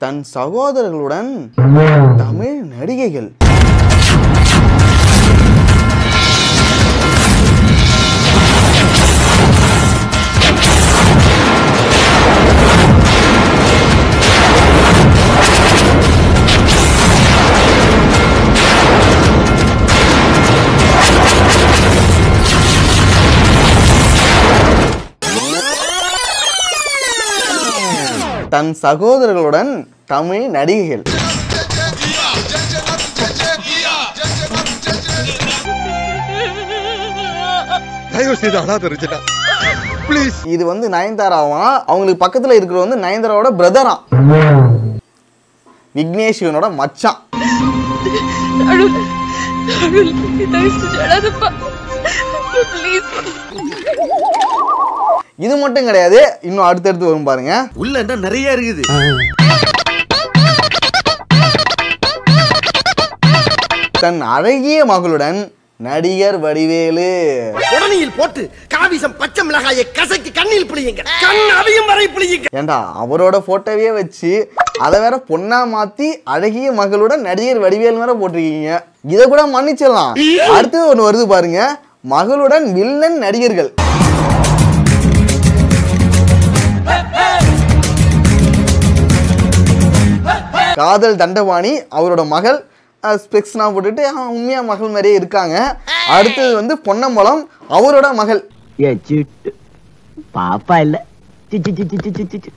தன் சகோதரர்களுடன் தமிழ் நடிகைகள் தன் சகோதரர்களுடன் தமிழ் நடிகைகள் தயவு செய்து அழாத ரஞ்சனா ப்ளீஸ் இது வந்து நயன்தாராவா அவங்களுக்கு பக்கத்துல இருக்கிற வந்து நயன்தாராவோட பிரதரா விக்னேஷ் சிவனோட மச்சான் அருள் அருள் தயவு செஞ்சு அழாதப்பா ப்ளீஸ் இது மட்டும் கிடையாது இன்னும் அடுத்தடுத்து வரும் பாருங்க உள்ள என்ன நிறைய இருக்குது தன் அழகிய மகளுடன் நடிகர் வடிவேலு உடனியில் போட்டு காவிசம் பச்சை மிளகாயை கசக்கி கண்ணில் புளியுங்க கண் அவியும் வரை புளியுங்க ஏண்டா அவரோட போட்டோவே வச்சு அதை வேற பொண்ணா மாத்தி அழகிய மகளுடன் நடிகர் வடிவேல் வேற போட்டிருக்கீங்க இதை கூட மன்னிச்சிடலாம் அடுத்து ஒன்று வருது பாருங்க மகளுடன் வில்லன் நடிகர்கள் காதல் தண்டபாணி அவரோட மகள் ஸ்பெக்ஸ்லாம் போட்டுட்டு ஆ, உண்மையா மகள் மாதிரியே இருக்காங்க அடுத்தது வந்து பொன்னம்பலம் அவரோட மகள் ஏ சிட்டு பாப்பா இல்ல சி, சி, சி, சி, சி, சி, சி, சி.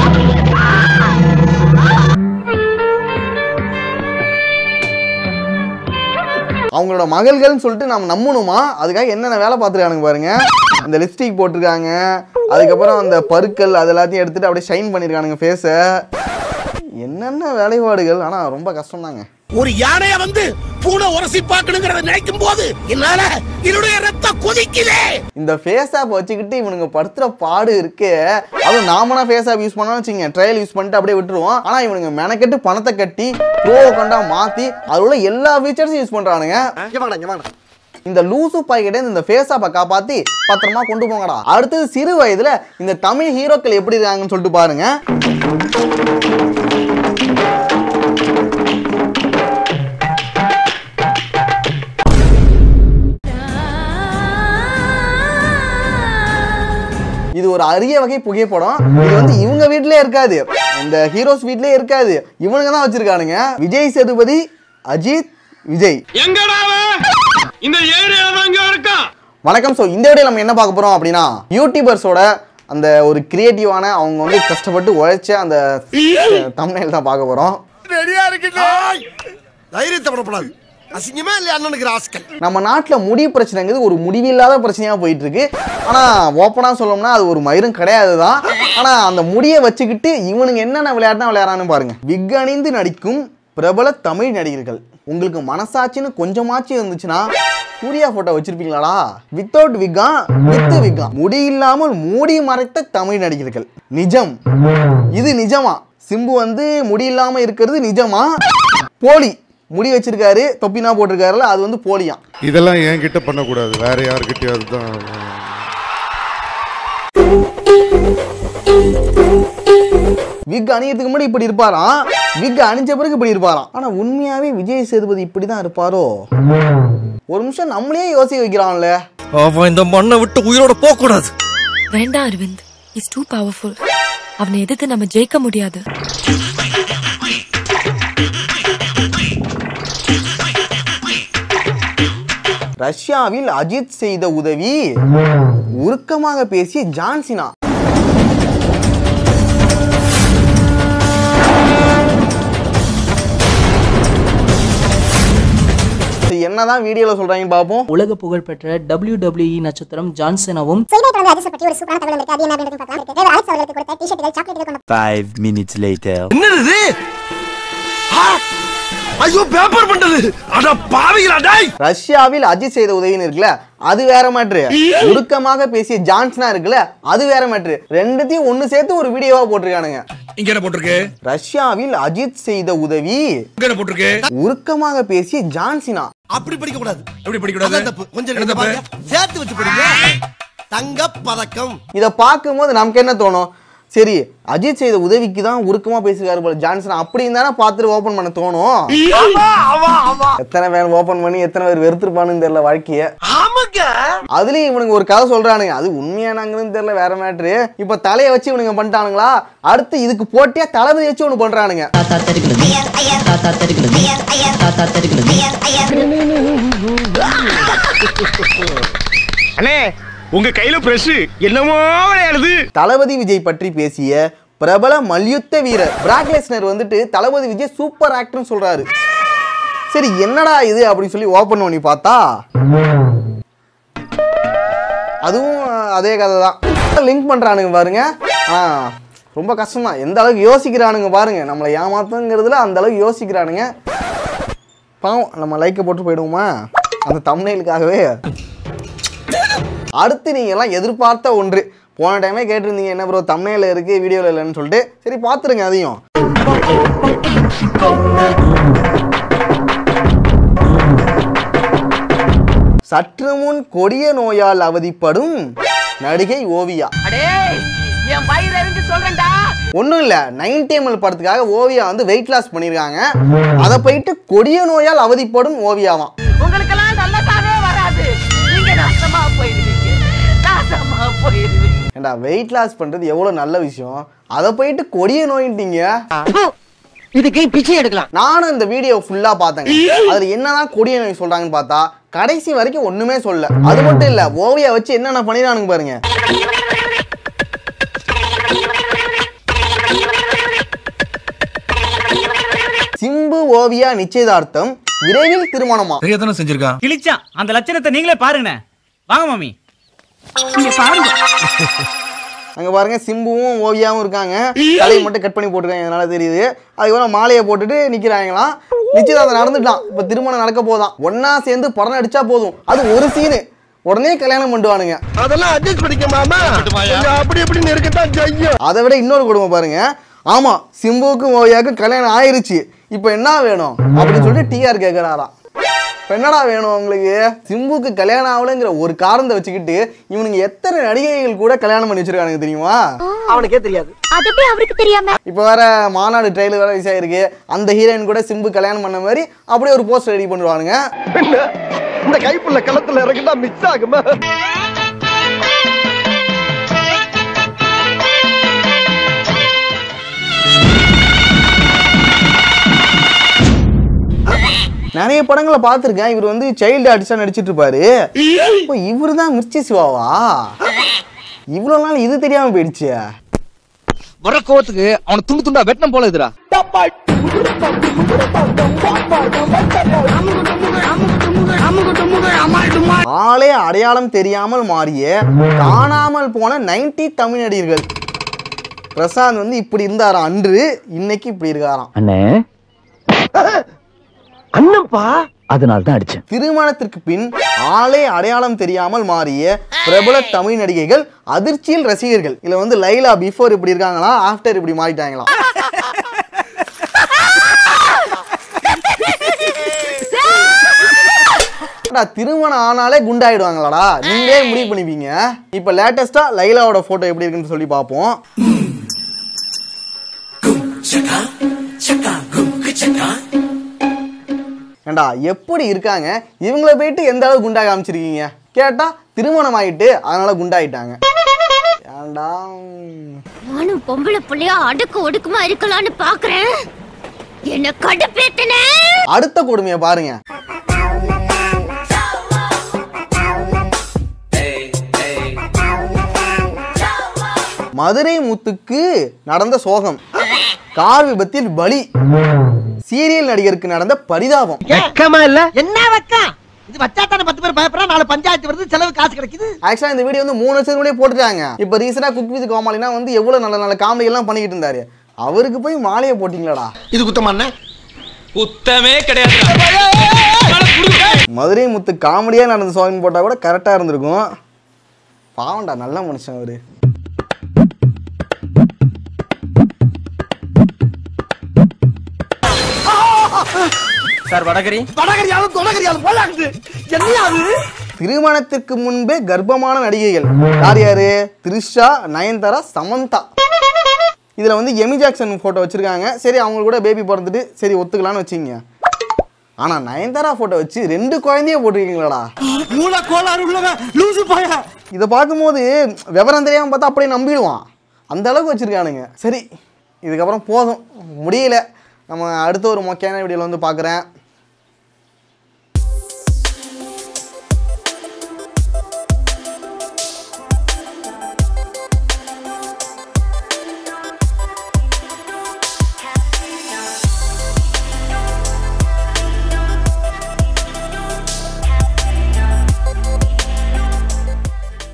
அவங்களோட மகள்கள்னு சொல்லிட்டு நம்ம நம்பணுமா அதுக்காக என்னென்ன வேலை பார்த்துருக்கானுங்க பாருங்க அந்த லிப்ஸ்டிக் போட்டிருக்காங்க அதுக்கப்புறம் அந்த பருக்கள் அது எல்லாத்தையும் எடுத்துட்டு அப்படியே ஷைன் பண்ணியிருக்கானுங்க ஃபேஸை என்னென்ன வேலைப்பாடுகள் ஆனால் ரொம்ப கஷ்டம் தாங்க ஒரு யானைய வந்து பூனை உரசி பார்க்கணுங்கிறத நினைக்கும் போது என்னால என்னுடைய ரத்தம் கொதிக்குதே இந்த ஃபேஸ் ஆப் வச்சுக்கிட்டு இவனுங்க படுத்துற பாடு இருக்கே அதுவும் நாமனா ஃபேஸ் ஆப் யூஸ் பண்ணோம்னு வச்சுங்க ட்ரையல் யூஸ் பண்ணிட்டு அப்படியே விட்டுருவோம் ஆனால் இவனுங்க மெனக்கெட்டு பணத்தை கட்டி ப்ரோ கண்டா மாற்றி அதில் உள்ள எல்லா ஃபீச்சர்ஸும் யூஸ் பண்ணுறானுங்க இந்த லூசு பாய்கிட்ட இந்த ஃபேஸ் ஆப்பை காப்பாற்றி பத்திரமா கொண்டு போங்கடா அடுத்தது சிறு வயதுல இந்த தமிழ் ஹீரோக்கள் எப்படி இருக்காங்கன்னு சொல்லிட்டு பாருங்க இது ஒரு அரிய வகை புகைப்படம் இது வந்து இவங்க வீட்லயே இருக்காது இந்த ஹீரோஸ் வீட்லயே இருக்காது இவனுங்க தான் வச்சிருக்கானுங்க விஜய் சேதுபதி அஜித் விஜய் எங்கடா அவன்? இந்த ஏரியால தான் இங்க இருக்கான் வணக்கம் ஸோ இந்த வீடியோ நம்ம என்ன பார்க்க போறோம் அப்படின்னா யூடியூபர்ஸோட அந்த ஒரு கிரியேட்டிவான அவங்க வந்து கஷ்டப்பட்டு உழைச்ச அந்த தமிழில் தான் பார்க்க போறோம் ரெடியா இருக்கு தைரியத்தை படப்படாது அசிங்கமா இல்லையா அண்ணனுக்கு ராஸ்கல் நம்ம நாட்டில் முடி பிரச்சனைங்கிறது ஒரு முடிவில்லாத பிரச்சனையாக போயிட்டு இருக்கு ஆனால் ஓப்பனாக சொல்லணும்னா அது ஒரு மயிரும் கிடையாது தான் ஆனால் அந்த முடியை வச்சுக்கிட்டு இவனுங்க என்னென்ன விளையாட்டுனா விளையாடுறான்னு பாருங்க விக் அணிந்து நடிக்கும் பிரபல தமிழ் நடிகர்கள் உங்களுக்கு மனசாட்சின்னு கொஞ்சமாச்சும் இருந்துச்சுன்னா சூர்யா போட்டோ வச்சிருப்பீங்களாடா வித்தவுட் விக்கா வித் விக்கா முடி இல்லாமல் மூடி மறைத்த தமிழ் நடிகர்கள் நிஜம் இது நிஜமா சிம்பு வந்து முடி இல்லாம இருக்கிறது நிஜமா போலி முடி வச்சிருக்காரு தொப்பினா போட்டிருக்காருல அது வந்து போலியா இதெல்லாம் என்கிட்ட பண்ணக்கூடாது வேற யாருக்கிட்டயாவது தான் விக் அணியதுக்கு முன்னாடி இப்படி இருப்பாராம் விக் அணிஞ்ச பிறகு இப்படி இருப்பாராம் ஆனா உண்மையாவே விஜய் சேதுபதி இப்படி தான் இருப்பாரோ ஒரு நிமிஷம் நம்மளே யோசிக்க வைக்கிறான்ல அவன் இந்த மண்ணை விட்டு உயிரோட போக கூடாது வேண்டாம் அரவிந்த் இஸ் டூ பவர்ஃபுல் அவனை எதிர்த்து நம்ம ஜெயிக்க முடியாது ரஷ்யாவில் அஜித் செய்த உதவி உருக்கமாக பேசிய ஜான்சினா இது என்னதான் வீடியோல சொல்றாங்கன்னு பார்ப்போம் உலக புகழ்பெற்ற WWE நட்சத்திரம் ஜான்சனாவும் சுயநலத்தை வந்து அஜித் பற்றி ஒரு சூப்பரான தகவல் இருக்கு அது என்ன அப்படின்றது பார்க்கலாம் இருக்கு டிரைவர் அலெக்ஸ் அவர்களுக்கு கொடுத்த டிஷர்ட்டுகள் சாக்லேட்டுகள் கொண்ட ஃபைவ் மினிட்ஸ் லேட்டர் என்னது ஐயோ பேப்பர் பண்டது அட பாவிகளா டேய் ரஷ்யாவில் அஜித் செய்த உதவின்னு இருக்குல்ல அது வேற மேட்ரு உருக்கமாக பேசிய ஜான்சனா இருக்குல்ல அது வேற மேட்ரு ரெண்டுத்தையும் ஒண்ணு சேர்த்து ஒரு வீடியோவா போட்டிருக்கானுங்க இங்க என்ன போட்டிருக்கு ரஷ்யாவில் அஜித் செய்த உதவி இங்க என்ன போட்டிருக்கு உருக்கமாக பேசிய ஜான்சினா அப்படி படிக்க கூடாது எப்படி படிக்க கூடாது தப்பு கொஞ்சம் இங்க பாருங்க சேர்த்து வச்சு படிங்க தங்க பதக்கம் இதை பார்க்கும்போது நமக்கு என்ன தோணும் சரி அஜித் செய்த உதவிக்கு தான் உருக்கமா பேசுகிறாரு போல ஜான்சன் அப்படின்னு தானே பார்த்துட்டு ஓபன் பண்ண தோணும் எத்தனை பேர் ஓபன் பண்ணி எத்தனை பேர் வெறுத்திருப்பானுன்னு தெரியல வாழ்க்கைய அதுலயும் இவனுங்க ஒரு கதை சொல்றானுங்க அது உண்மையானாங்கன்னு தெரியல வேற மேட்ரு இப்ப தலையை வச்சு இவனுங்க பண்ணிட்டானுங்களா அடுத்து இதுக்கு போட்டியா தளபதி வச்சு ஒண்ணு பண்றானுங்க தாத்தா தெரிக்கிறது தாத்தா தெரிக்கிறது தாத்தா தெரிக்கிறது அண்ணே உங்க கையில பிரஷ் என்னமோ விளையாடுது தளபதி விஜய் பற்றி பேசிய பிரபல மல்யுத்த வீரர் பிராக் லெஸ்னர் வந்துட்டு தளபதி விஜய் சூப்பர் ஆக்டர்னு சொல்றாரு சரி என்னடா இது அப்படின்னு சொல்லி ஓபன் பண்ணி பார்த்தா அதுவும் அதே கதை தான் லிங்க் பண்றானுங்க பாருங்க ஆ ரொம்ப கஷ்டம் தான் எந்த அளவுக்கு யோசிக்கிறானுங்க பாருங்க நம்மளை ஏமாத்துங்கிறதுல அந்த அளவுக்கு யோசிக்கிறானுங்க பாவம் நம்ம லைக்கை போட்டு போயிடுவோமா அந்த தம்னைலுக்காகவே அடுத்து நீங்க எல்லாம் எதிர்பார்த்த ஒன்று போன டைமே கேட்டிருந்தீங்க என்ன ப்ரோ தமிழில் இருக்கு வீடியோவில் இல்லைன்னு சொல்லிட்டு சரி பார்த்துருங்க அதையும் சற்று முன் கொடிய நோயால் அவதிப்படும் நடிகை ஓவியா என் வயிறு எரிஞ்சு சொல்றேன்டா ஒன்றும் இல்லை நைன்டி எம்எல் படத்துக்காக ஓவியா வந்து வெயிட் லாஸ் பண்ணியிருக்காங்க அதை போயிட்டு கொடிய நோயால் அவதிப்படும் ஓவியாவாம் உங்களுக்கெல்லாம் நல்லதாவே வராது நீங்க நாசமா போயிருவீங்க நாசமா போயிருவீங்க ஏண்டா வெயிட் லாஸ் பண்ணுறது எவ்வளோ நல்ல விஷயம் அதை போயிட்டு கொடிய நோயிட்டீங்க இதுக்கு பிச்சை எடுக்கலாம் நானும் இந்த வீடியோ ஃபுல்லா பார்த்தேங்க அதுல என்னதான் கொடிய நோய் சொல்றாங்கன்னு பார்த்தா கடைசி வரைக்கும் ஒண்ணுமே சொல்ல அது மட்டும் இல்ல ஓவியா வச்சு என்னென்ன பண்ணிடுறானுங்க பாருங்க சிம்பு ஓவியா நிச்சயதார்த்தம் விரைவில் திருமணமா தெரியாதானே செஞ்சிருக்கான் கிழிச்சான் அந்த லட்சணத்தை நீங்களே பாருங்கண்ணே வாங்க மாமி அங்க பாருங்க சிம்புவும் ஓவியாவும் இருக்காங்க தலையை மட்டும் கட் பண்ணி போட்டிருக்காங்க அதனால தெரியுது அதுக்கப்புறம் மாலையை போட்டுட்டு நிக்கிறாங்களாம் நிச்சயதார்த்தம் நடந்துட்டான் இப்ப திருமணம் நடக்க போதாம் ஒண்ணா சேர்ந்து படம் நடிச்சா போதும் அது ஒரு சீனு உடனே கல்யாணம் பண்ணிடுவானுங்க அதெல்லாம் அட்ஜஸ்ட் பண்ணிக்க மாமா கொஞ்சம் அப்படி இப்படின்னு இருக்கத்தான் செய்யும் அதை விட இன்னொரு கொடுமை பாருங்க ஆமா சிம்புவுக்கும் ஓவியாவுக்கும் கல்யாணம் ஆயிருச்சு இப்போ என்ன வேணும் அப்படின்னு சொல்லிட்டு டிஆர் கேட்குறாராம் இப்போ என்னடா வேணும் உங்களுக்கு சிம்புக்கு கல்யாணம் ஆகலைங்கிற ஒரு காரணத்தை வச்சுக்கிட்டு இவனுங்க எத்தனை நடிகைகள் கூட கல்யாணம் பண்ணி வச்சிருக்கானுங்க தெரியுமா அவனுக்கே தெரியாது அது எப்படி அவருக்கு தெரியாம இப்போ வேற மாநாடு ட்ரெயிலர் வேற ரிலீஸ் ஆயிருக்கு அந்த ஹீரோயின் கூட சிம்பு கல்யாணம் பண்ண மாதிரி அப்படியே ஒரு போஸ்டர் ரெடி பண்ணுவானுங்க என்ன இந்த கைப்புள்ள களத்துல இறங்கிட்டா மிஸ் ஆகுமா நிறைய படங்களை பார்த்துருக்கேன் இவர் வந்து சைல்டு ஆர்டிஸ்டாக நடிச்சிட்டு இருப்பாரு இப்போ இவர் தான் மிர்ச்சி சிவாவா இவ்வளோ நாள் இது தெரியாம போயிடுச்சு வர கோவத்துக்கு அவனை துண்டு துண்டா வெட்டம் போல இதுடா ஆளே அடையாளம் தெரியாமல் மாறிய காணாமல் போன 90 தமிழ் நடிகர்கள் பிரசாந்த் வந்து இப்படி இருந்தாராம் அன்று இன்னைக்கு இப்படி இருக்காராம் அண்ணே அண்ணப்பா அதனால தான் அடிச்சேன் திருமணத்திற்கு பின் ஆளே அடையாளம் தெரியாமல் மாறிய பிரபல தமிழ் நடிகைகள் அதிர்ச்சியில் ரசிகர்கள் இதுல வந்து லைலா பிஃபோர் இப்படி இருக்காங்களா ஆஃப்டர் இப்படி மாறிட்டாங்களாம் ஏன்டா, திருமணம் ஆனாலே குண்டாயிடுவாங்களாடா நீங்களே முடிவு பண்ணிப்பீங்க இப்ப லேட்டஸ்டா லைலாவோட போட்டோ எப்படி இருக்குன்னு சொல்லி பார்ப்போம் ஏண்டா எப்படி இருக்காங்க இவங்கள போயிட்டு எந்த அளவு குண்டா காமிச்சிருக்கீங்க கேட்டா திருமணம் ஆயிட்டு அதனால குண்டாயிட்டாங்க ஏண்டா நானும் பொம்பளை புள்ளையா அடுக்கு ஒடுக்குமா இருக்கலாம்னு பாக்குறேன் என்ன கடுப்பேத்தன அடுத்த கொடுமையை பாருங்க மதுரை முத்துக்கு நடந்த சோகம் கார் விபத்தில் பலி சீரியல் நடிகருக்கு நடந்த பரிதாபம் வெக்கமா இல்ல என்ன வெக்கம் இது வச்சாத்தானே பத்து பேர் பயப்படுறா நாலு பஞ்சாயத்து வருது செலவு காசு கிடைக்குது ஆக்சுவலா இந்த வீடியோ வந்து மூணு வருஷத்துக்கு முன்னாடியே போட்டுட்டாங்க இப்போ ரீசெண்டா குக் வித் கோமாளினா வந்து எவ்வளவு நல்ல நல்ல காமெடி எல்லாம் பண்ணிக்கிட்டு இருந்தாரு அவருக்கு போய் மாலையை போட்டீங்களாடா இது குத்தமா குத்தமே கிடையாது மதுரை முத்து காமெடியா நடந்த சோகம் போட்டா கூட கரெக்டா இருந்திருக்கும் பாவம்டா நல்ல மனுஷன் அவரு சார் வடகரி வடகரியாலும் தொடகரியாலும் போலாக்குது என்னையா அது திருமணத்திற்கு முன்பே கர்ப்பமான நடிகைகள் யார் யாரு த்ரிஷா நயன்தாரா சமந்தா இதில் வந்து எமி ஜாக்சன் ஃபோட்டோ வச்சுருக்காங்க சரி அவங்க கூட பேபி பிறந்துட்டு சரி ஒத்துக்கலான்னு வச்சுங்க ஆனால் நயன்தாரா ஃபோட்டோ வச்சு ரெண்டு குழந்தைய போட்டிருக்கீங்களாடா மூல கோளாறு உள்ளவன் லூசு பாயா இதை பார்க்கும்போது விவரம் தெரியாமல் பார்த்தா அப்படியே நம்பிடுவான் அந்த அளவுக்கு வச்சுருக்கானுங்க சரி இதுக்கப்புறம் போதும் முடியல நம்ம அடுத்த ஒரு மொக்கையான வீடியோவில் வந்து பார்க்குறேன்